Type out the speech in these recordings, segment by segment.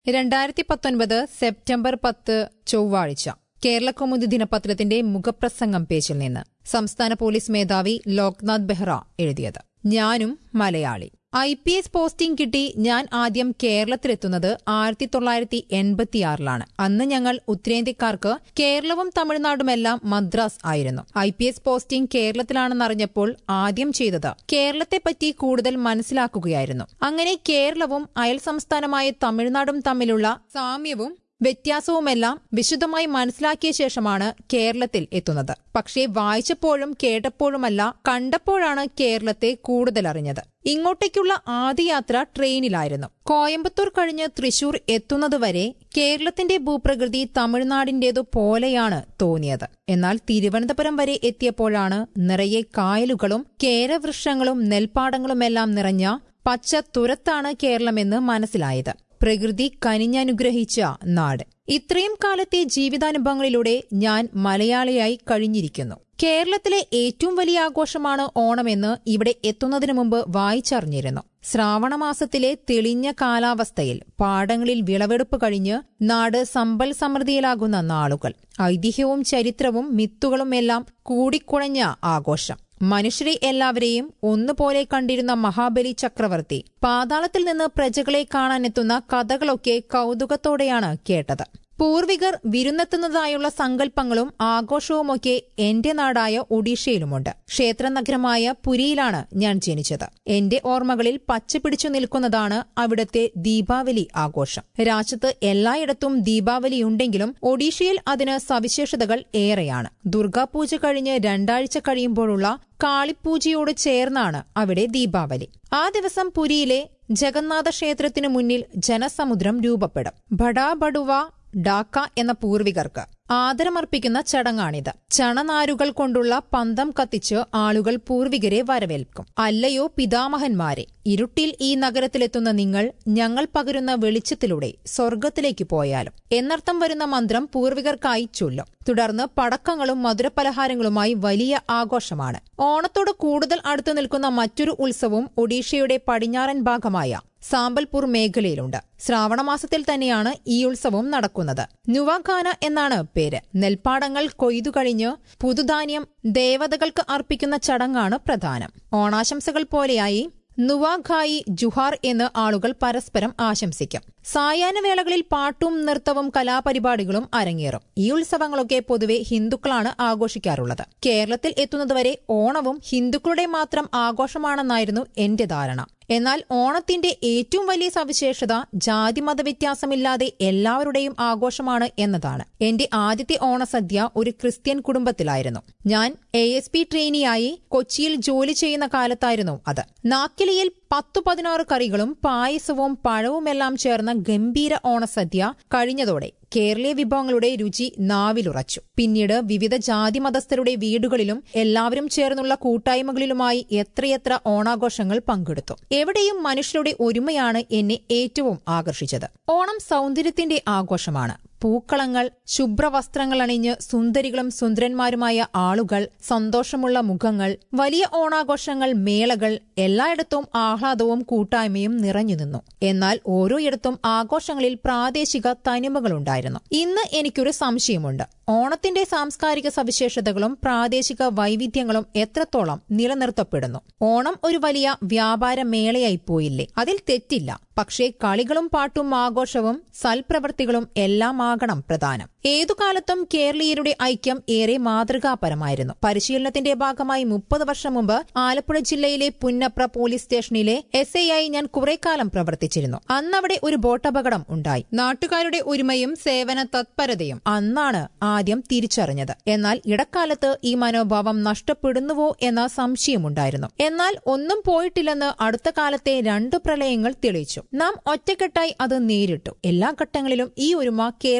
രണ്ടായിരത്തി പത്തൊൻപത് സെപ്റ്റംബർ പത്ത് ചൊവ്വാഴ്ച കേരളകൗമുദി ദിനപത്രത്തിന്റെ മുഖപ്രസംഗം പേജിൽ നിന്ന് സംസ്ഥാന പോലീസ് മേധാവി ലോക്നാഥ് ബെഹ്റ എഴുതിയത് ഞാനും Malayali I P S posting കിട്ടി ഞാൻ ആദ്യം കേരളത്തിലെത്തുന്നത് ആയിരത്തി തൊള്ളായിരത്തി എൺപത്തിയാറിലാണ് അന്ന് ഞങ്ങൾ ഉത്തരേന്ത്യക്കാർക്ക് കേരളവും തമിഴ്നാടുമെല്ലാം മദ്രാസ് ആയിരുന്നു ഐ പി എസ് പോസ്റ്റിംഗ് കേരളത്തിലാണെന്നറിഞ്ഞപ്പോൾ ആദ്യം ചെയ്തത് കേരളത്തെപ്പറ്റി കൂടുതൽ മനസ്സിലാക്കുകയായിരുന്നു അങ്ങനെ കേരളവും അയൽ സംസ്ഥാനമായ തമിഴ്നാടും തമ്മിലുള്ള സാമ്യവും വ്യത്യാസവുമെല്ലാം വിശദമായി മനസ്സിലാക്കിയ ശേഷമാണ് കേരളത്തിൽ എത്തുന്നത് പക്ഷേ വായിച്ചപ്പോഴും കേട്ടപ്പോഴുമല്ല കണ്ടപ്പോഴാണ് കേരളത്തെ കൂടുതൽ അറിഞ്ഞത് ഇങ്ങോട്ടേക്കുള്ള ആദ്യ യാത്ര ട്രെയിനിലായിരുന്നു കോയമ്പത്തൂർ കഴിഞ്ഞ് തൃശൂർ എത്തുന്നതുവരെ കേരളത്തിന്റെ ഭൂപ്രകൃതി തമിഴ്നാടിന്റേതു പോലെയാണ് തോന്നിയത് എന്നാൽ തിരുവനന്തപുരം വരെ എത്തിയപ്പോഴാണ് നിറയെ കായലുകളും കേരവൃക്ഷങ്ങളും നെൽപ്പാടങ്ങളുമെല്ലാം നിറഞ്ഞ പച്ച തുരത്താണ് കേരളമെന്ന് മനസ്സിലായത് പ്രകൃതി കനിഞ്ഞനുഗ്രഹിച്ച നാട് ഇത്രയും കാലത്തെ ജീവിതാനുഭവങ്ങളിലൂടെ ഞാൻ മലയാളിയായി കഴിഞ്ഞിരിക്കുന്നു കേരളത്തിലെ ഏറ്റവും വലിയ ആഘോഷമാണ് ഓണമെന്ന് ഇവിടെ എത്തുന്നതിനു മുമ്പ് വായിച്ചറിഞ്ഞിരുന്നു ശ്രാവണമാസത്തിലെ തെളിഞ്ഞ കാലാവസ്ഥയിൽ പാടങ്ങളിൽ വിളവെടുപ്പ് കഴിഞ്ഞ് നാട് സമ്പൽ സമൃദ്ധിയിലാകുന്ന നാളുകൾ ഐതിഹ്യവും ചരിത്രവും മിത്തുകളും എല്ലാം കൂടിക്കുഴഞ്ഞ ആഘോഷം മനുഷ്യരെ എല്ലാവരെയും ഒന്നുപോലെ കണ്ടിരുന്ന മഹാബലി ചക്രവർത്തി പാതാളത്തിൽ നിന്ന് പ്രജകളെ കാണാനെത്തുന്ന കഥകളൊക്കെ കൗതുകത്തോടെയാണ് കേട്ടത് പൂർവികർ വിരുന്നെത്തുന്നതായുള്ള സങ്കല്പങ്ങളും ആഘോഷവുമൊക്കെ എന്റെ നാടായ ഒഡീഷയിലുമുണ്ട് ക്ഷേത്രനഗരമായ പുരിയിലാണ് ഞാൻ ജനിച്ചത് എന്റെ ഓർമ്മകളിൽ പച്ചപിടിച്ചു നിൽക്കുന്നതാണ് അവിടുത്തെ ദീപാവലി ആഘോഷം രാജ്യത്ത് എല്ലായിടത്തും ദീപാവലിയുണ്ടെങ്കിലും ഒഡീഷയിൽ അതിന് സവിശേഷതകൾ ഏറെയാണ് ദുർഗാപൂജ കഴിഞ്ഞ് രണ്ടാഴ്ച കഴിയുമ്പോഴുള്ള കാളിപ്പൂജയോട് ചേർന്നാണ് അവിടെ ദീപാവലി ആ ദിവസം പുരിയിലെ ജഗന്നാഥ ക്ഷേത്രത്തിനു മുന്നിൽ ജനസമുദ്രം രൂപപ്പെടും ബഡാ ബഡുവ ഡാക്ക എന്ന പൂർവികർക്ക് ആദരമർപ്പിക്കുന്ന ചടങ്ങാണിത് ചണനാരുകൾ കൊണ്ടുള്ള പന്തം കത്തിച്ച് ആളുകൾ പൂർവികരെ വരവേൽക്കും അല്ലയോ പിതാമഹന്മാരെ ഇരുട്ടിൽ ഈ നഗരത്തിലെത്തുന്ന നിങ്ങൾ ഞങ്ങൾ പകരുന്ന വെളിച്ചത്തിലൂടെ സ്വർഗത്തിലേക്ക് പോയാലും എന്നർത്ഥം വരുന്ന മന്ത്രം പൂർവികർക്കായി ചൊല്ലും തുടർന്ന് പടക്കങ്ങളും മധുരപലഹാരങ്ങളുമായി വലിയ ആഘോഷമാണ് ഓണത്തോട് കൂടുതൽ അടുത്തു നിൽക്കുന്ന മറ്റൊരു ഉത്സവം ഒഡീഷയുടെ പടിഞ്ഞാറൻ ഭാഗമായ സാമ്പൽപൂർ മേഖലയിലുണ്ട് ശ്രാവണമാസത്തിൽ തന്നെയാണ് ഈ ഉത്സവം നടക്കുന്നത് നുവാഖാന എന്നാണ് പേര് നെൽപ്പാടങ്ങൾ കൊയ്തു കഴിഞ്ഞ് പുതുധാന്യം ദേവതകൾക്ക് അർപ്പിക്കുന്ന ചടങ്ങാണ് പ്രധാനം ഓണാശംസകൾ പോലെയായി നുവാഖായി ജുഹാർ എന്ന് ആളുകൾ പരസ്പരം ആശംസിക്കും സായാഹ്നവേളകളിൽ പാട്ടും നൃത്തവും കലാപരിപാടികളും അരങ്ങേറും ഈ ഉത്സവങ്ങളൊക്കെ പൊതുവെ ഹിന്ദുക്കളാണ് ആഘോഷിക്കാറുള്ളത് കേരളത്തിൽ എത്തുന്നതുവരെ ഓണവും ഹിന്ദുക്കളുടെ മാത്രം ആഘോഷമാണെന്നായിരുന്നു എന്റെ ധാരണ എന്നാൽ ഓണത്തിന്റെ ഏറ്റവും വലിയ സവിശേഷത ജാതിമത വ്യത്യാസമില്ലാതെ എല്ലാവരുടെയും ആഘോഷമാണ് എന്നതാണ് എന്റെ ആദ്യത്തെ ഓണസദ്യ ഒരു ക്രിസ്ത്യൻ കുടുംബത്തിലായിരുന്നു ഞാൻ എ എസ് പി ട്രെയിനിയായി കൊച്ചിയിൽ ജോലി ചെയ്യുന്ന കാലത്തായിരുന്നു അത് നാക്കിലിയിൽ പത്തു പതിനാറ് കറികളും പായസവും പഴവുമെല്ലാം ചേർന്ന ഗംഭീര ഓണസദ്യ കഴിഞ്ഞതോടെ കേരളീയ വിഭവങ്ങളുടെ രുചി നാവിലുറച്ചു പിന്നീട് വിവിധ ജാതി മതസ്ഥരുടെ വീടുകളിലും എല്ലാവരും ചേർന്നുള്ള കൂട്ടായ്മകളിലുമായി എത്രയെത്ര ഓണാഘോഷങ്ങൾ പങ്കെടുത്തു എവിടെയും മനുഷ്യരുടെ ഒരുമയാണ് എന്നെ ഏറ്റവും ആകർഷിച്ചത് ഓണം സൗന്ദര്യത്തിന്റെ ആഘോഷമാണ് പൂക്കളങ്ങൾ ശുഭ്രവസ്ത്രങ്ങൾ അണിഞ്ഞ് സുന്ദരികളും സുന്ദരന്മാരുമായ ആളുകൾ സന്തോഷമുള്ള മുഖങ്ങൾ വലിയ ഓണാഘോഷങ്ങൾ മേളകൾ എല്ലായിടത്തും ആഹ്ലാദവും കൂട്ടായ്മയും നിറഞ്ഞു നിന്നു എന്നാൽ ഓരോയിടത്തും ആഘോഷങ്ങളിൽ പ്രാദേശിക തനിമകളുണ്ടായിരുന്നു ഇന്ന് എനിക്കൊരു സംശയമുണ്ട് ഓണത്തിന്റെ സാംസ്കാരിക സവിശേഷതകളും പ്രാദേശിക വൈവിധ്യങ്ങളും എത്രത്തോളം നിലനിർത്തപ്പെടുന്നു ഓണം ഒരു വലിയ വ്യാപാര മേളയായി പോയില്ലേ അതിൽ തെറ്റില്ല പക്ഷേ കളികളും പാട്ടും ആഘോഷവും സൽപ്രവൃത്തികളും എല്ലാം ആകണം പ്രധാനം ഏതു കാലത്തും കേരളീയരുടെ ഐക്യം ഏറെ മാതൃകാപരമായിരുന്നു പരിശീലനത്തിന്റെ ഭാഗമായി മുപ്പത് വർഷം മുമ്പ് ആലപ്പുഴ ജില്ലയിലെ പുന്നപ്ര പോലീസ് സ്റ്റേഷനിലെ എസ് ഐ ആയി ഞാൻ കുറെ കാലം പ്രവർത്തിച്ചിരുന്നു അന്നവിടെ ഒരു ബോട്ടപകടം ഉണ്ടായി നാട്ടുകാരുടെ ഒരുമയും സേവന തത്പരതയും അന്നാണ് ആദ്യം തിരിച്ചറിഞ്ഞത് എന്നാൽ ഇടക്കാലത്ത് ഈ മനോഭാവം നഷ്ടപ്പെടുന്നുവോ എന്ന സംശയമുണ്ടായിരുന്നു എന്നാൽ ഒന്നും പോയിട്ടില്ലെന്ന് അടുത്ത കാലത്തെ രണ്ടു പ്രളയങ്ങൾ തെളിയിച്ചു നാം ഒറ്റക്കെട്ടായി അത് നേരിട്ടു എല്ലാ ഘട്ടങ്ങളിലും ഈ ഒരുമ കേരള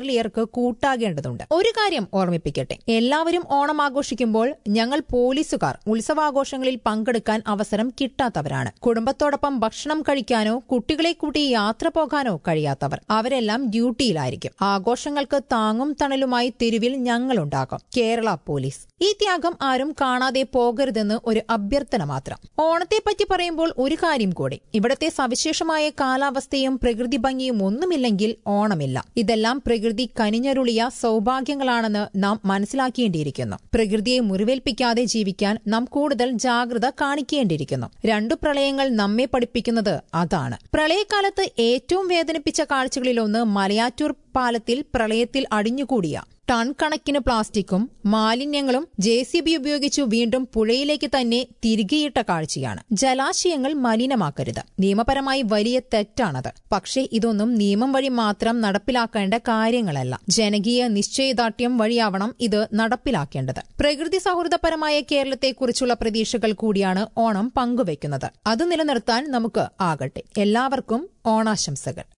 കേരളീയർക്ക് കൂട്ടാകേണ്ടതുണ്ട് ഒരു കാര്യം ഓർമ്മിപ്പിക്കട്ടെ എല്ലാവരും ഓണം ആഘോഷിക്കുമ്പോൾ ഞങ്ങൾ പോലീസുകാർ ഉത്സവാഘോഷങ്ങളിൽ പങ്കെടുക്കാൻ അവസരം കിട്ടാത്തവരാണ് കുടുംബത്തോടൊപ്പം ഭക്ഷണം കഴിക്കാനോ കുട്ടികളെ കൂട്ടി യാത്ര പോകാനോ കഴിയാത്തവർ അവരെല്ലാം ഡ്യൂട്ടിയിലായിരിക്കും ആഘോഷങ്ങൾക്ക് താങ്ങും തണലുമായി തെരുവിൽ ഞങ്ങളുണ്ടാകും കേരള പോലീസ് ഈ ത്യാഗം ആരും കാണാതെ പോകരുതെന്ന് ഒരു അഭ്യർത്ഥന മാത്രം ഓണത്തെപ്പറ്റി പറയുമ്പോൾ ഒരു കാര്യം കൂടി ഇവിടത്തെ സവിശേഷമായ കാലാവസ്ഥയും പ്രകൃതി ഭംഗിയും ഒന്നുമില്ലെങ്കിൽ ഓണമില്ല ഇതെല്ലാം പ്രകൃതി കനിഞ്ഞരുളിയ സൗഭാഗ്യങ്ങളാണെന്ന് നാം മനസ്സിലാക്കേണ്ടിയിരിക്കുന്നു പ്രകൃതിയെ മുറിവേൽപ്പിക്കാതെ ജീവിക്കാൻ നാം കൂടുതൽ ജാഗ്രത കാണിക്കേണ്ടിയിരിക്കുന്നു രണ്ടു പ്രളയങ്ങൾ നമ്മെ പഠിപ്പിക്കുന്നത് അതാണ് പ്രളയകാലത്ത് ഏറ്റവും വേദനിപ്പിച്ച കാഴ്ചകളിലൊന്ന് മലയാറ്റൂർ പാലത്തിൽ പ്രളയത്തിൽ അടിഞ്ഞുകൂടിയ ടൺ കണക്കിന് പ്ലാസ്റ്റിക്കും മാലിന്യങ്ങളും ജെ സി ബി ഉപയോഗിച്ചു വീണ്ടും പുഴയിലേക്ക് തന്നെ തിരികെയിട്ട കാഴ്ചയാണ് ജലാശയങ്ങൾ മലിനമാക്കരുത് നിയമപരമായി വലിയ തെറ്റാണത് പക്ഷേ ഇതൊന്നും നിയമം വഴി മാത്രം നടപ്പിലാക്കേണ്ട കാര്യങ്ങളല്ല ജനകീയ നിശ്ചയദാർഢ്യം വഴിയാവണം ഇത് നടപ്പിലാക്കേണ്ടത് പ്രകൃതി സൗഹൃദപരമായ കേരളത്തെക്കുറിച്ചുള്ള പ്രതീക്ഷകൾ കൂടിയാണ് ഓണം പങ്കുവയ്ക്കുന്നത് അത് നിലനിർത്താൻ നമുക്ക് ആകട്ടെ എല്ലാവർക്കും ഓണാശംസകൾ